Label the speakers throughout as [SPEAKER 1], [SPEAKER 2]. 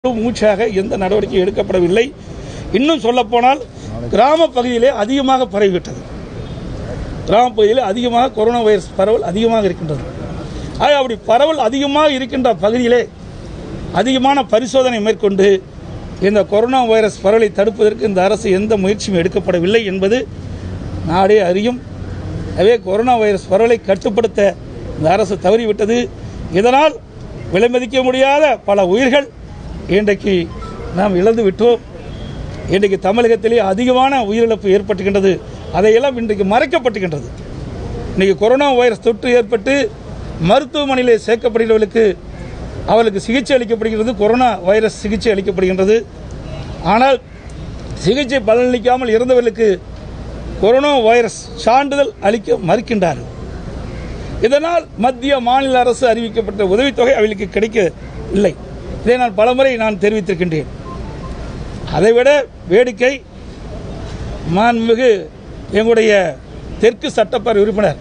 [SPEAKER 1] மூச்சாக எந்த நடவடிக்கையும் எடுக்கப்படவில்லை இன்னும் சொல்லப்போனால் கிராம பகுதியிலே அதிகமாக பரவிவிட்டது கிராம பகுதியில் அதிகமாக கொரோனா வைரஸ் பரவல் அதிகமாக இருக்கின்றது ஆக அப்படி பரவல் அதிகமாக இருக்கின்ற பகுதியிலே அதிகமான பரிசோதனை மேற்கொண்டு இந்த கொரோனா வைரஸ் பரவலை தடுப்பதற்கு இந்த அரசு எந்த முயற்சியும் எடுக்கப்படவில்லை என்பது நாடே அறியும் எனவே கொரோனா வைரஸ் பரவலை கட்டுப்படுத்த இந்த அரசு தவறிவிட்டது இதனால் விலைமதிக்க முடியாத பல உயிர்கள் இன்றைக்கு நாம் இழந்து விட்டோம் இன்றைக்கு தமிழகத்திலே அதிகமான உயிரிழப்பு ஏற்பட்டுகின்றது அதையெல்லாம் இன்றைக்கு மறைக்கப்பட்டுகின்றது இன்றைக்கி கொரோனா வைரஸ் தொற்று ஏற்பட்டு மருத்துவமனையிலே சேர்க்கப்படுகிறவர்களுக்கு அவர்களுக்கு சிகிச்சை அளிக்கப்படுகிறது கொரோனா வைரஸ் சிகிச்சை அளிக்கப்படுகின்றது ஆனால் சிகிச்சை பலனளிக்காமல் இறந்தவர்களுக்கு கொரோனா வைரஸ் சான்றிதழ் அளிக்க மறுக்கின்றார்கள் இதனால் மத்திய மாநில அரசு அறிவிக்கப்பட்ட உதவித்தொகை அவர்களுக்கு கிடைக்க இல்லை இதை நான் பலமுறை நான் தெரிவித்திருக்கின்றேன் அதைவிட வேடிக்கை மாண்புமிகு எங்களுடைய தெற்கு சட்டப்பேரவை உறுப்பினர்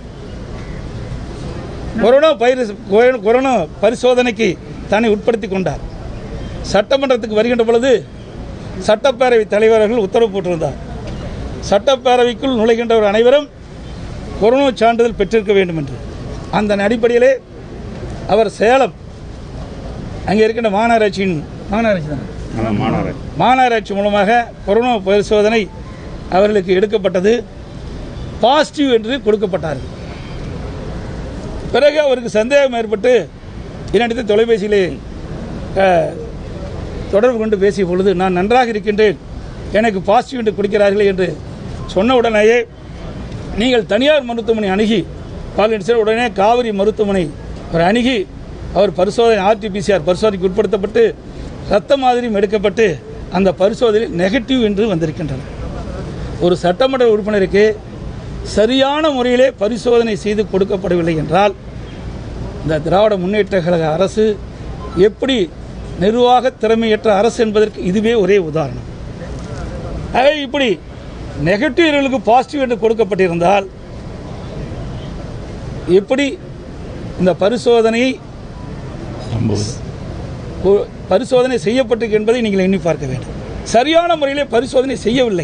[SPEAKER 1] கொரோனா வைரஸ் கொரோனா- கொரோனா பரிசோதனைக்கு தன்னை உட்படுத்தி கொண்டார் சட்டமன்றத்துக்கு வருகின்ற பொழுது சட்டப்பேரவை தலைவர்கள் உத்தரவு போட்டிருந்தார் சட்டப்பேரவைக்குள் நுழைகின்றவர் அனைவரும் கொரோனா சான்றிதழ் பெற்றிருக்க வேண்டும் என்று அந்த அடிப்படையிலே அவர் சேலம் அங்கே இருக்கின்ற மாநகராட்சியின் மாநகராட்சி தான்
[SPEAKER 2] ஆமாம் மாணவர்
[SPEAKER 1] மாநகராட்சி மூலமாக கொரோனா பரிசோதனை அவர்களுக்கு எடுக்கப்பட்டது பாசிட்டிவ் என்று கொடுக்கப்பட்டார்கள் பிறகு அவருக்கு சந்தேகம் ஏற்பட்டு என்னிடத்தில் தொலைபேசியிலே அஹ், தொடர்பு கொண்டு பேசிய பொழுது நான் நன்றாக இருக்கின்றேன் எனக்கு பாசிட்டிவ் என்று கொடுக்கிறார்கள் என்று சொன்ன உடனேயே நீங்கள் தனியார் மருத்துவமனை அணுகி பாலியன்சர் உடனே காவிரி மருத்துவமனை அவர் அணுகி அவர் பரிசோதனை ஆர்டிபிசிஆர் பரிசோதனைக்கு உட்படுத்தப்பட்டு ரத்த மாதிரியும் எடுக்கப்பட்டு அந்த பரிசோதனை நெகட்டிவ் என்று வந்திருக்கின்றன ஒரு சட்டமன்ற உறுப்பினருக்கு சரியான முறையிலே பரிசோதனை செய்து கொடுக்கப்படவில்லை என்றால் இந்த திராவிட முன்னேற்ற கழக அரசு எப்படி நிர்வாக திறமையற்ற அரசு என்பதற்கு இதுவே ஒரே உதாரணம் ஆக இப்படி நெகட்டிவ்களுக்கு பாசிட்டிவ் என்று கொடுக்கப்பட்டிருந்தால் எப்படி இந்த பரிசோதனையை கொ- பரிசோதனை செய்யப்பட்டிருக்கு என்பதை நீங்கள் எண்ணி பார்க்க வேண்டும் சரியான முறையிலே பரிசோதனை செய்யவில்லை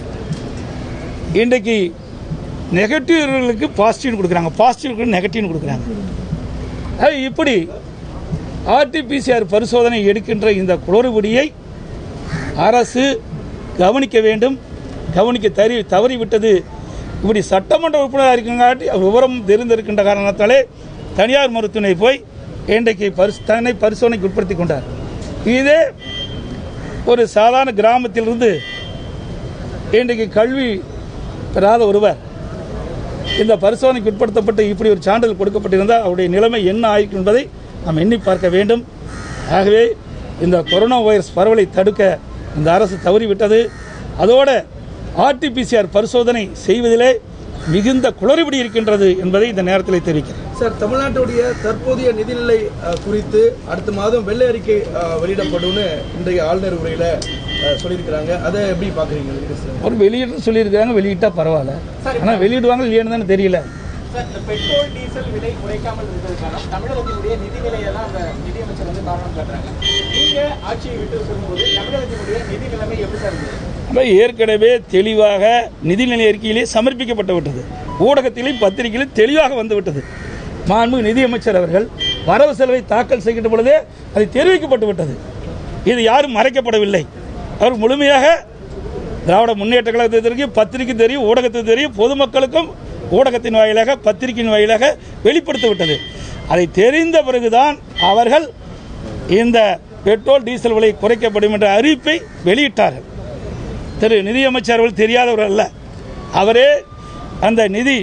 [SPEAKER 1] இன்றைக்கு நெகட்டிவ்களுக்கு பாசிட்டிவ் கொடுக்குறாங்க பாசிட்டிவ்க்கு நெகட்டிவ்னு கொடுக்குறாங்க ஆக இப்படி ஆர்டிபிசிஆர் பரிசோதனை எடுக்கின்ற இந்த குளறுபடியை அரசு கவனிக்க வேண்டும் கவனிக்க தறி தவறிவிட்டது இப்படி சட்டமன்ற உறுப்பினராக இருக்கங்காட்டி அவர் விவரம் தெரிந்திருக்கின்ற காரணத்தாலே தனியார் மருத்துவமனை போய் இன்றைக்கு பரிசு தன்னை பரிசோதனைக்கு உட்படுத்தி கொண்டார் இதே ஒரு சாதாரண கிராமத்திலிருந்து இன்றைக்கு கல்வி பெறாத ஒருவர் இந்த பரிசோதனைக்கு உட்படுத்தப்பட்டு இப்படி ஒரு சான்றிதழ் கொடுக்கப்பட்டிருந்தால் அவருடைய நிலைமை என்ன ஆயிருக்கும் என்பதை நாம் எண்ணி பார்க்க வேண்டும் ஆகவே இந்த கொரோனா வைரஸ் பரவலை தடுக்க இந்த அரசு தவறிவிட்டது அதோட ஆர்டிபிசிஆர் பரிசோதனை செய்வதிலே மிகுந்த குளறுபடி இருக்கின்றது என்பதை இந்த நேரத்தில் தெரிவிக்கிறேன்
[SPEAKER 3] சார் தமிழ்நாட்டுடைய தற்போதைய நிதிநிலை அஹ், குறித்து அடுத்த மாதம் வெள்ளை அறிக்கை அஹ், வெளியிடப்படும்னு இன்றைய ஆளுநர் உரையில அஹ், சொல்லியிருக்கிறாங்க அதை எப்படி பாக்குறீங்க இது சார்
[SPEAKER 1] ஒரு வெளியிட்டு சொல்லியிருக்காங்க வெளியிட்டா பரவாயில்ல ஆனால் வெளியிடுவாங்க இல்லையான்னு தானே தெரியல
[SPEAKER 4] சார் இந்த பெட்ரோல் டீசல் விலை குறைக்காமல் இருந்ததுக்கான தமிழகத்தினுடைய நிதிநிலையை தான் அந்த நிதியமைச்சர் வந்து காரணம் காட்டுறாங்க நீங்க ஆட்சியை விட்டு சொல்லும்போது தமிழகத்தினுடைய நிதி நிலைமை எப்படி சார் இருந்தது
[SPEAKER 1] அப்ப ஏற்கனவே தெளிவாக நிதிநிலை அறிக்கையிலே சமர்ப்பிக்கப்பட்டு விட்டது ஊடகத்திலே பத்திரிகையிலே தெளிவாக வந்து விட்டது மாண்பு நிதியமைச்சர் அவர்கள் வரவு செலவை தாக்கல் செய்கின்ற பொழுதே அது தெரிவிக்கப்பட்டு விட்டது இது யாரும் மறைக்கப்படவில்லை அவர் முழுமையாக திராவிட முன்னேற்ற கழகத்துக்கு தெரியும் பத்திரிகை தெரியும் ஊடகத்துக்கு தெரியும் பொதுமக்களுக்கும் ஊடகத்தின் வாயிலாக பத்திரிகையின் வாயிலாக வெளிப்படுத்தி விட்டது அதை தெரிந்த பிறகுதான் அவர்கள் இந்த பெட்ரோல் டீசல் விலை குறைக்கப்படும் என்ற அறிவிப்பை வெளியிட்டார்கள் திரு நிதியமைச்சர் அவர்கள் தெரியாதவர் அல்ல அவரே அந்த நிதி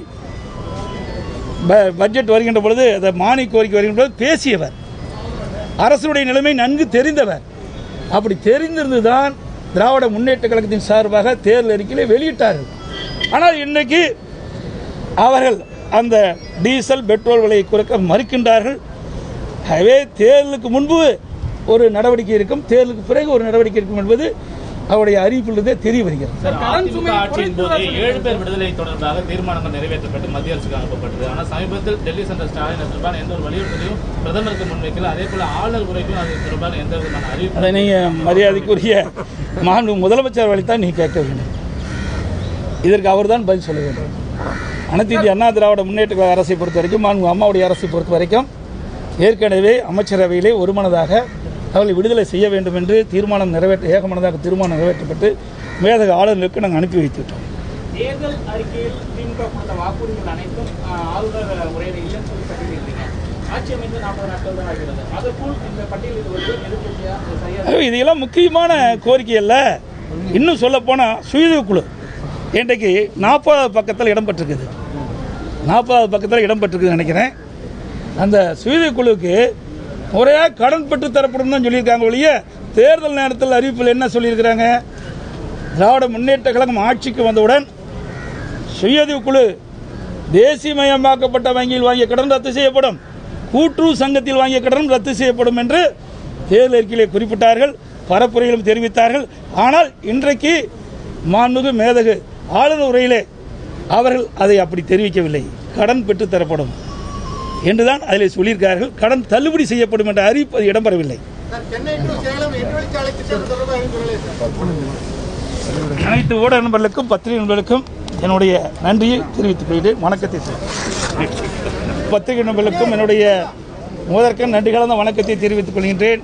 [SPEAKER 1] ப- பட்ஜெட் வருகின்ற பொழுது அந்த மானிய கோரிக்கை வருகின்ற பொழுது பேசியவர் அரசுடைய நிலைமை நன்கு தெரிந்தவர் அப்படி தெரிந்திருந்து தான் திராவிட முன்னேற்ற கழகத்தின் சார்பாக தேர்தல் அறிக்கையிலே வெளியிட்டார்கள் ஆனால் இன்றைக்கு அவர்கள் அந்த டீசல் பெட்ரோல் விலையை குறைக்க மறுக்கின்றார்கள் ஆகவே தேர்தலுக்கு முன்பு ஒரு நடவடிக்கை இருக்கும் தேர்தலுக்கு பிறகு ஒரு நடவடிக்கை இருக்கும் என்பது அவருடைய அறிவிப்பிலிருந்தே தெரிய வருகிறது
[SPEAKER 2] சார் அதிமுக ஆட்சியின் போது ஏழு பேர் விடுதலை தொடர்பாக தீர்மானங்கள் நிறைவேற்றப்பட்டு மத்திய அரசுக்கு அனுப்பப்பட்டது ஆனால் சமீபத்தில் டெல்லி சென்ற ஸ்டாலின் அது தொடர்பான எந்த ஒரு வலியுறுத்தலையும் பிரதமருக்கு முன்வைக்கல அதே போல ஆளுநர் உரைக்கும் அது தொடர்பான எந்த விதமான அறிவிப்பு
[SPEAKER 1] அதை நீங்கள் மரியாதைக்குரிய மாண்பு முதலமைச்சர் வழித்தான் நீ கேட்க வேண்டும் இதற்கு அவர்தான் பதில் சொல்ல வேண்டும் அனைத்து இந்திய அண்ணா திராவிட முன்னேற்ற கழக அரசை பொறுத்த வரைக்கும் மாண்பு அம்மாவுடைய அரசை பொறுத்த வரைக்கும் ஏற்கனவே அமைச்சரவையிலே ஒருமனதாக அவர்களை விடுதலை செய்ய வேண்டும் என்று தீர்மானம் நிறைவேற்ற ஏகமனதாக தீர்மானம் நிறைவேற்றப்பட்டு மேதக ஆளுநருக்கு நாங்கள் அனுப்பி வைத்துவிட்டோம்
[SPEAKER 4] தேர்தல் அறிக்கையில் திமுக கொடுத்த வாக்குறுதிகள் அனைத்தும் ஆஹ், ஆளுநர் உரையில இல்லைன்னு சொல்லி பட்டியலிடுறீங்க ஆட்சி அமைந்து நாற்பது நாட்கள் தான் ஆகிறது அதற்குள் இந்த பட்டியல் இது வருவது எதிர்கட்சியா இது சரியா
[SPEAKER 1] ஆகவே இதெல்லாம் முக்கியமான கோரிக்கை அல்ல இன்னும் சொல்லப்போனால் சுயதொ குழு இன்றைக்கு நாற்பதாவது பக்கத்தில் இடம்பெற்றிருக்குது நாற்பதாவது பக்கத்தில் இடம்பெற்றிருக்குதுன்னு நினைக்கிறேன் அந்த சுயதொ குழுவுக்கு முறையாக கடன் பெற்று தரப்படும் தான் சொல்லியிருக்காங்க ஒழிய தேர்தல் நேரத்தில் அறிவிப்பில் என்ன சொல்லியிருக்கிறாங்க திராவிட முன்னேற்ற கழகம் ஆட்சிக்கு வந்தவுடன் சுயதொ குழு தேசியமயமாக்கப்பட்ட வங்கியில் வாங்கிய கடன் ரத்து செய்யப்படும் கூட்டுறவு சங்கத்தில் வாங்கிய கடன் ரத்து செய்யப்படும் என்று தேர்தல் அறிக்கையிலே குறிப்பிட்டார்கள் பரப்புரையிலும் தெரிவித்தார்கள் ஆனால் இன்றைக்கு மாண்புமிகு மேதகு ஆளுநர் உரையிலே அவர்கள் அதை அப்படி தெரிவிக்கவில்லை கடன் பெற்று தரப்படும் என்றுதான் அதில் சொல்லியிருக்கார்கள் கடன் தள்ளுபடி செய்யப்படும் என்ற அறிவிப்பு அது இடம்பெறவில்லை அனைத்து ஊடக நண்பர்களுக்கும் பத்திரிகை நண்பர்களுக்கும் என்னுடைய நன்றியை தெரிவித்துக் கொள்கிறேன் வணக்கத்தை தெரிவித்துக் பத்திரிகை நண்பர்களுக்கும் என்னுடைய முதற்கண் நன்றி கலந்த வணக்கத்தை தெரிவித்துக் கொள்கின்றேன்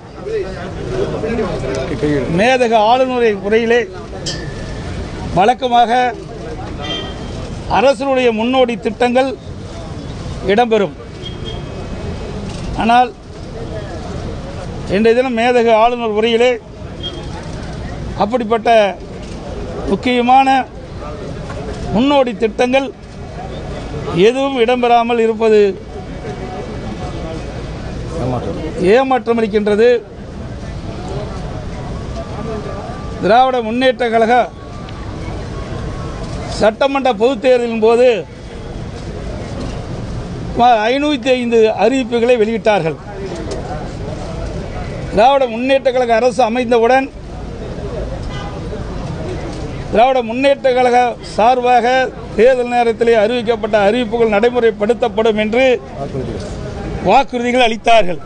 [SPEAKER 1] மேதக ஆளுநரை உரையிலே வழக்கமாக அரசனுடைய முன்னோடி திட்டங்கள் இடம்பெறும் ஆனால் இன்றைய தினம் மேதக ஆளுநர் உரையிலே அப்படிப்பட்ட முக்கியமான முன்னோடி திட்டங்கள் எதுவும் இடம்பெறாமல் இருப்பது ஏமாற்றம் அளிக்கின்றது திராவிட முன்னேற்ற கழக சட்டமன்ற பொதுத் தேர்தலின் போது ஐநூற்றி ஐந்து அறிவிப்புகளை வெளியிட்டார்கள் திராவிட முன்னேற்ற கழக அரசு அமைந்தவுடன் திராவிட முன்னேற்ற கழக சார்பாக தேர்தல் நேரத்திலே அறிவிக்கப்பட்ட அறிவிப்புகள் நடைமுறைப்படுத்தப்படும் என்று வாக்குறுதிகள் அளித்தார்கள்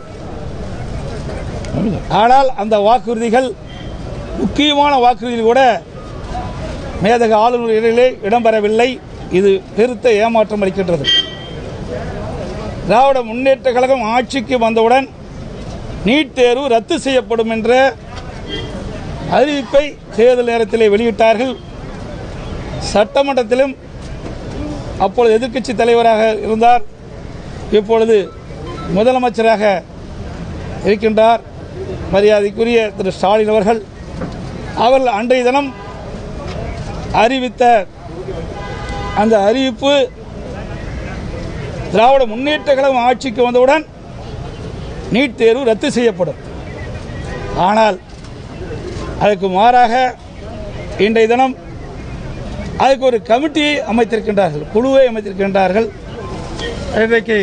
[SPEAKER 1] ஆனால் அந்த வாக்குறுதிகள் முக்கியமான வாக்குறுதிகள் கூட மேதக ஆளுநர் இடையிலே இடம்பெறவில்லை இது பெருத்த ஏமாற்றம் அளிக்கின்றது திராவிட முன்னேற்ற கழகம் ஆட்சிக்கு வந்தவுடன் நீட் தேர்வு ரத்து செய்யப்படும் என்ற அறிவிப்பை தேர்தல் நேரத்திலே வெளியிட்டார்கள் சட்டமன்றத்திலும் அப்பொழுது எதிர்க்கட்சி தலைவராக இருந்தார் இப்பொழுது முதலமைச்சராக இருக்கின்றார் மரியாதைக்குரிய திரு ஸ்டாலின் அவர்கள் அவர்கள் அன்றைய தினம் அறிவித்த அந்த அறிவிப்பு திராவிட முன்னேற்ற கழகம் ஆட்சிக்கு வந்தவுடன் நீட் தேர்வு ரத்து செய்யப்படும் ஆனால் அதுக்கு மாறாக இன்றைய தினம் அதுக்கு ஒரு கமிட்டியை அமைத்திருக்கின்றார்கள் குழுவை அமைத்திருக்கின்றார்கள் இன்றைக்கு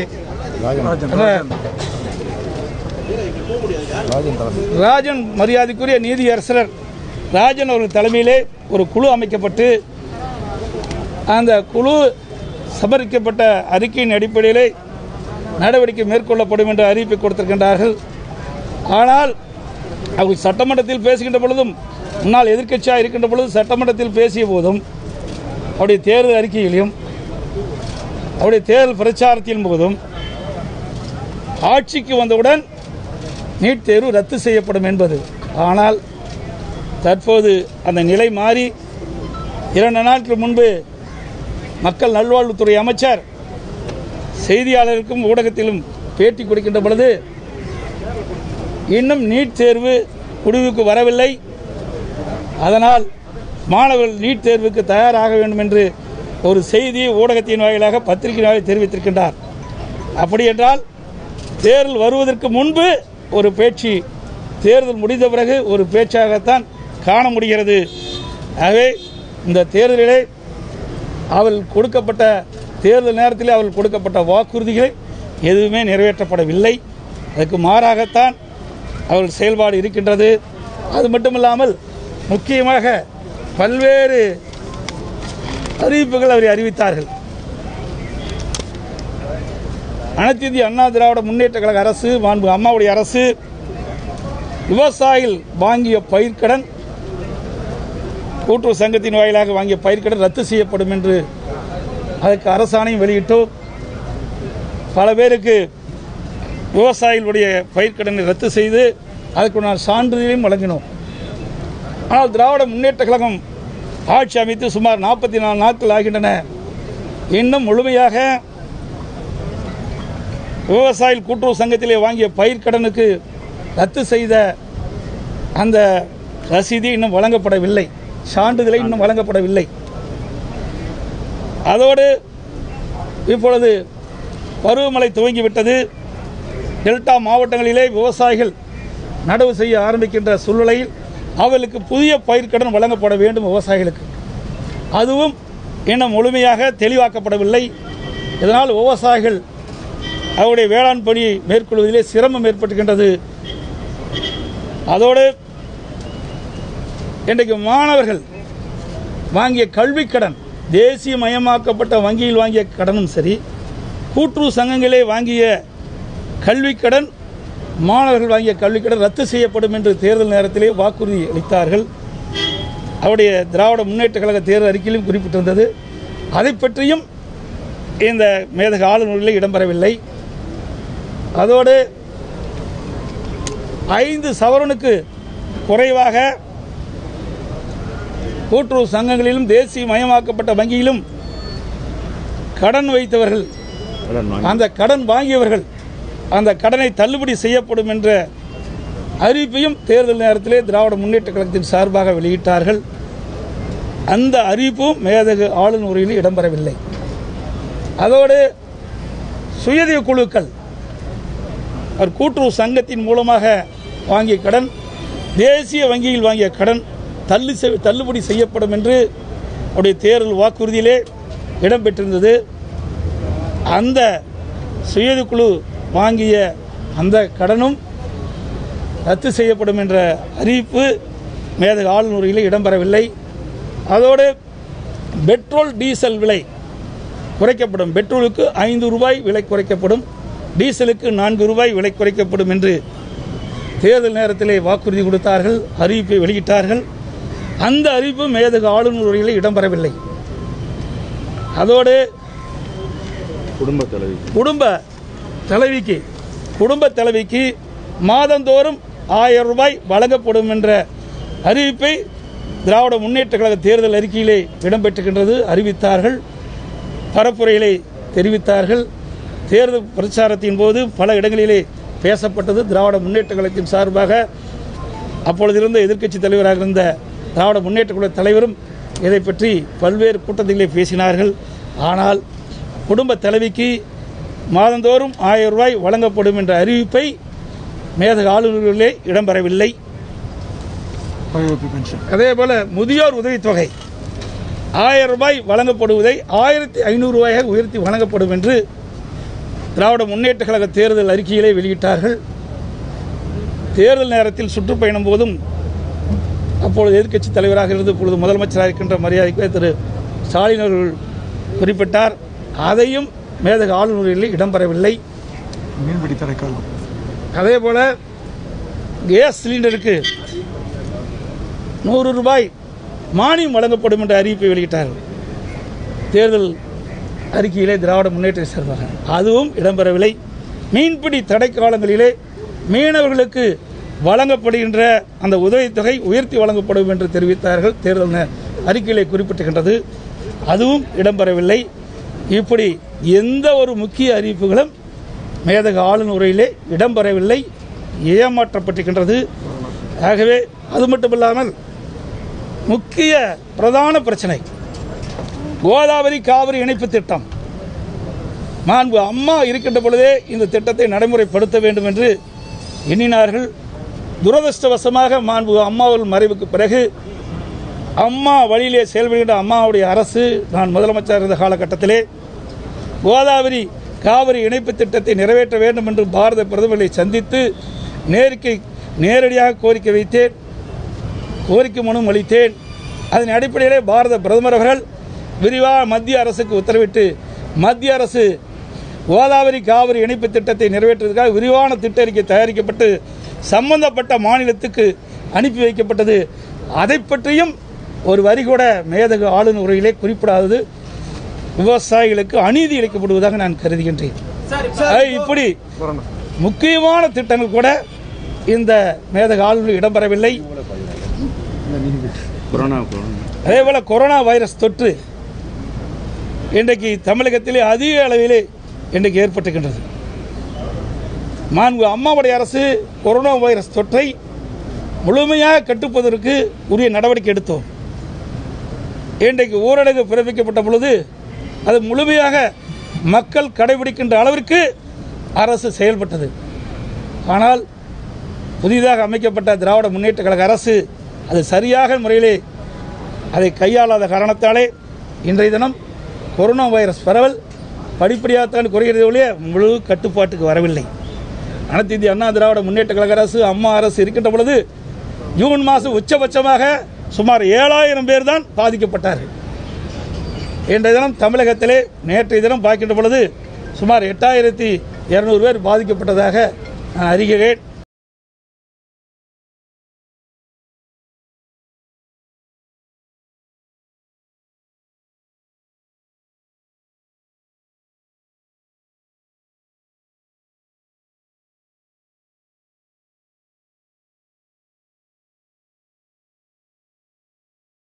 [SPEAKER 1] ராஜன் மரியாதைக்குரிய நீதியரசர் ராஜன் அவர்கள் தலைமையிலே ஒரு குழு அமைக்கப்பட்டு அந்த குழு சமர்ப்பிக்கப்பட்ட அறிக்கையின் அடிப்படையிலே நடவடிக்கை மேற்கொள்ளப்படும் என்ற அறிவிப்பை கொடுத்திருக்கின்றார்கள் ஆனால் அவர் சட்டமன்றத்தில் பேசுகின்ற பொழுதும் முன்னாள் எதிர்க்கட்சியாக இருக்கின்ற பொழுது சட்டமன்றத்தில் பேசிய போதும் அவருடைய தேர்தல் அறிக்கையிலும் அவருடைய தேர்தல் பிரச்சாரத்தின் போதும் ஆட்சிக்கு வந்தவுடன் நீட் தேர்வு ரத்து செய்யப்படும் என்பது ஆனால் தற்போது அந்த நிலை மாறி இரண்டு நாட்கள் முன்பு மக்கள் நல்வாழ்வுத்துறை அமைச்சர் செய்தியாளருக்கும் ஊடகத்திலும் பேட்டி கொடுக்கின்ற பொழுது இன்னும் நீட் தேர்வு முடிவுக்கு வரவில்லை அதனால் மாணவர்கள் நீட் தேர்வுக்கு தயாராக வேண்டும் என்று ஒரு செய்தியை ஊடகத்தின் வாயிலாக பத்திரிகை வாயிலாக தெரிவித்திருக்கின்றார் அப்படி என்றால் தேர்தல் வருவதற்கு முன்பு ஒரு பேச்சு தேர்தல் முடிந்த பிறகு ஒரு பேச்சாகத்தான் காண முடிகிறது ஆகவே இந்த தேர்தலிலே அவள் கொடுக்கப்பட்ட தேர்தல் நேரத்தில் அவள் கொடுக்கப்பட்ட வாக்குறுதிகள் எதுவுமே நிறைவேற்றப்படவில்லை அதுக்கு மாறாகத்தான் அவள் செயல்பாடு இருக்கின்றது அது மட்டுமில்லாமல் முக்கியமாக பல்வேறு அறிவிப்புகள் அவரை அறிவித்தார்கள் அனைத்து இந்திய அண்ணா திராவிட முன்னேற்ற கழக அரசு மாண்பு அம்மாவுடைய அரசு விவசாயிகள் வாங்கிய பயிர்க்கடன் கூட்டுறவு சங்கத்தின் வாயிலாக வாங்கிய பயிர்க்கடன் ரத்து செய்யப்படும் என்று அதற்கு அரசாணையும் வெளியிட்டோம் பல பேருக்கு விவசாயிகளுடைய பயிர்க்கடனை ரத்து செய்து அதற்கு நான் சான்றிதழையும் வழங்கினோம் ஆனால் திராவிட முன்னேற்ற கழகம் ஆட்சி அமைத்து சுமார் நாற்பத்தி நாலு நாட்கள் ஆகின்றன இன்னும் முழுமையாக விவசாயிகள் கூட்டுறவு சங்கத்திலே வாங்கிய பயிர்க்கடனுக்கு ரத்து செய்த அந்த ரசீது இன்னும் வழங்கப்படவில்லை சான்றிதழை இன்னும் வழங்கப்படவில்லை அதோடு இப்பொழுது பருவமழை துவங்கிவிட்டது டெல்டா மாவட்டங்களிலே விவசாயிகள் நடவு செய்ய ஆரம்பிக்கின்ற சூழ்நிலையில் அவர்களுக்கு புதிய பயிர்க்கடன் வழங்கப்பட வேண்டும் விவசாயிகளுக்கு அதுவும் இன்னும் முழுமையாக தெளிவாக்கப்படவில்லை இதனால் விவசாயிகள் அவருடைய வேளாண் பணியை மேற்கொள்வதிலே சிரமம் ஏற்பட்டுகின்றது அதோடு இன்றைக்கு மாணவர்கள் வாங்கிய கல்விக் கடன் தேசியமயமாக்கப்பட்ட வங்கியில் வாங்கிய கடனும் சரி கூட்டுறவு சங்கங்களே வாங்கிய கல்விக் கடன் மாணவர்கள் வாங்கிய கல்விக் கடன் ரத்து செய்யப்படும் என்று தேர்தல் நேரத்திலே வாக்குறுதி அளித்தார்கள் அவருடைய திராவிட முன்னேற்ற கழக தேர்தல் அறிக்கையிலும் குறிப்பிட்டிருந்தது அதை பற்றியும் இந்த மேதக ஆளுநர்களில் இடம்பெறவில்லை அதோடு ஐந்து சவரனுக்கு குறைவாக கூட்டுறவு சங்கங்களிலும் தேசியமயமாக்கப்பட்ட வங்கியிலும் கடன் வைத்தவர்கள் அந்த கடன் வாங்கியவர்கள் அந்த கடனை தள்ளுபடி செய்யப்படும் என்ற அறிவிப்பையும் தேர்தல் நேரத்திலே திராவிட முன்னேற்ற கழகத்தின் சார்பாக வெளியிட்டார்கள் அந்த அறிவிப்பும் மேதகு ஆளுநர் உரையில் இடம்பெறவில்லை அதோடு சுயதீய குழுக்கள் அவர் கூட்டுறவு சங்கத்தின் மூலமாக வாங்கிய கடன் தேசிய வங்கியில் வாங்கிய கடன் தள்ளு செய்- தள்ளுபடி செய்யப்படும் என்று அவருடைய தேர்தல் வாக்குறுதியிலே இடம்பெற்றிருந்தது அந்த சுயது குழு வாங்கிய அந்த கடனும் ரத்து செய்யப்படும் என்ற அறிவிப்பு மேதக ஆளுநரையில் இடம்பெறவில்லை அதோடு பெட்ரோல் டீசல் விலை குறைக்கப்படும் பெட்ரோலுக்கு ஐந்து ரூபாய் விலை குறைக்கப்படும் டீசலுக்கு நான்கு ரூபாய் விலை குறைக்கப்படும் என்று தேர்தல் நேரத்திலே வாக்குறுதி கொடுத்தார்கள் அறிவிப்பை வெளியிட்டார்கள் அந்த அறிவிப்பு மேதகு ஆளுநர் உரையில் இடம்பெறவில்லை அதோடு
[SPEAKER 5] குடும்ப தலைவி
[SPEAKER 1] குடும்ப தலைவிக்கு குடும்ப தலைவிக்கு மாதந்தோறும் ஆயிரம் ரூபாய் வழங்கப்படும் என்ற அறிவிப்பை திராவிட முன்னேற்ற கழக தேர்தல் அறிக்கையிலே இடம்பெற்றுகின்றது அறிவித்தார்கள் பரப்புரையிலே தெரிவித்தார்கள் தேர்தல் பிரச்சாரத்தின் போது பல இடங்களிலே பேசப்பட்டது திராவிட முன்னேற்ற கழகத்தின் சார்பாக அப்பொழுது இருந்த எதிர்க்கட்சி தலைவராக இருந்த திராவிட முன்னேற்ற கழக தலைவரும் இதை பற்றி பல்வேறு கூட்டத்திலே பேசினார்கள் ஆனால் குடும்ப தலைவிக்கு மாதந்தோறும் ஆயிரம் ரூபாய் வழங்கப்படும் என்ற அறிவிப்பை மேதக ஆளுநர்களே இடம்பெறவில்லை அதே போல முதியோர் உதவித்தொகை ஆயிரம் ரூபாய் வழங்கப்படுவதை ஆயிரத்தி ஐநூறு ரூபாயாக உயர்த்தி வழங்கப்படும் என்று திராவிட முன்னேற்ற கழக தேர்தல் அறிக்கையிலே வெளியிட்டார்கள் தேர்தல் நேரத்தில் சுற்றுப்பயணம் போதும் அப்பொழுது எதிர்க்கட்சி தலைவராக இருந்து இப்பொழுது முதலமைச்சராக இருக்கின்ற மரியாதைக்கு திரு ஸ்டாலின் அவர்கள் குறிப்பிட்டார் அதையும் மேதக ஆளுநரில் இடம்பெறவில்லை
[SPEAKER 6] மீன்பிடி தடைக்காலம்
[SPEAKER 1] அதே போல கேஸ் சிலிண்டருக்கு நூறு ரூபாய் மானியம் வழங்கப்படும் என்ற அறிவிப்பை வெளியிட்டார்கள் தேர்தல் அறிக்கையிலே திராவிட முன்னேற்ற சார்பாக அதுவும் இடம்பெறவில்லை மீன்பிடி தடை காலங்களிலே மீனவர்களுக்கு வழங்கப்படுகின்ற அந்த உதவித்தொகை உயர்த்தி வழங்கப்படும் என்று தெரிவித்தார்கள் தேர்தல் நே- அறிக்கையிலே குறிப்பிட்டிருக்கின்றது அதுவும் இடம்பெறவில்லை இப்படி எந்த ஒரு முக்கிய அறிவிப்புகளும் மேதக ஆளுநர் உரையிலே இடம்பெறவில்லை ஏமாற்றப்பட்டிருக்கின்றது ஆகவே அது மட்டுமில்லாமல் முக்கிய பிரதான பிரச்சனை கோதாவரி காவிரி இணைப்பு திட்டம் மாண்பு அம்மா இருக்கின்ற பொழுதே இந்த திட்டத்தை நடைமுறைப்படுத்த வேண்டும் என்று எண்ணினார்கள் துரதிருஷ்டவசமாக மாண்பு அம்மாவில் மறைவுக்கு பிறகு அம்மா வழியிலே செயல்படுகின்ற அம்மாவுடைய அரசு நான் முதலமைச்சர் இருந்த காலகட்டத்திலே கோதாவரி காவிரி இணைப்பு திட்டத்தை நிறைவேற்ற வேண்டும் என்று பாரத பிரதமரை சந்தித்து நேருக்கு நேரடியாக கோரிக்கை வைத்தேன் கோரிக்கை மனு அளித்தேன் அதன் அடிப்படையிலே பாரத பிரதமர் அவர்கள் விரிவாக மத்திய அரசுக்கு உத்தரவிட்டு மத்திய அரசு கோதாவரி காவிரி இணைப்பு திட்டத்தை நிறைவேற்றுவதற்காக விரிவான திட்ட அறிக்கை தயாரிக்கப்பட்டு சம்பந்தப்பட்ட மாநிலத்துக்கு அனுப்பி வைக்கப்பட்டது அதை பற்றியும் ஒரு வரி கூட மேதகு ஆளுநர் உரையிலே குறிப்பிடாதது விவசாயிகளுக்கு அநீதி இழைக்கப்படுவதாக நான் கருதுகின்றேன் ஆக இப்படி முக்கியமான திட்டங்கள் கூட இந்த மேதக ஆளுநர் இடம்பெறவில்லை
[SPEAKER 5] கொரோனா கொரோனா
[SPEAKER 1] அதேபோல் கொரோனா வைரஸ் தொற்று இன்றைக்கு தமிழகத்திலே அதிக அளவிலே இன்றைக்கு ஏற்பட்டுகின்றது மாண்பு அம்மாவுடைய அரசு கொரோனா வைரஸ் தொற்றை முழுமையாக கட்டுப்பதற்கு உரிய நடவடிக்கை எடுத்தோம் இன்றைக்கு ஊரடங்கு பிறப்பிக்கப்பட்ட பொழுது அது முழுமையாக மக்கள் கடைபிடிக்கின்ற அளவிற்கு அரசு செயல்பட்டது ஆனால் புதிதாக அமைக்கப்பட்ட திராவிட முன்னேற்ற கழக அரசு அது சரியாக முறையிலே அதை கையாளாத காரணத்தாலே இன்றைய தினம் கொரோனா வைரஸ் பரவல் படிப்படியாகத்தான் குறைகிறது ஒழிய முழு கட்டுப்பாட்டுக்கு வரவில்லை அனைத்து இந்திய அண்ணா திராவிட முன்னேற்ற கழக அரசு அம்மா அரசு இருக்கின்ற பொழுது ஜூன் மாதம் உச்சபட்சமாக சுமார் ஏழாயிரம் பேர் தான் பாதிக்கப்பட்டார்கள் இன்றைய தினம் தமிழகத்திலே நேற்றைய தினம் பார்க்கின்ற பொழுது சுமார் எட்டாயிரத்தி இரநூறு பேர் பாதிக்கப்பட்டதாக நான் அறிகிறேன்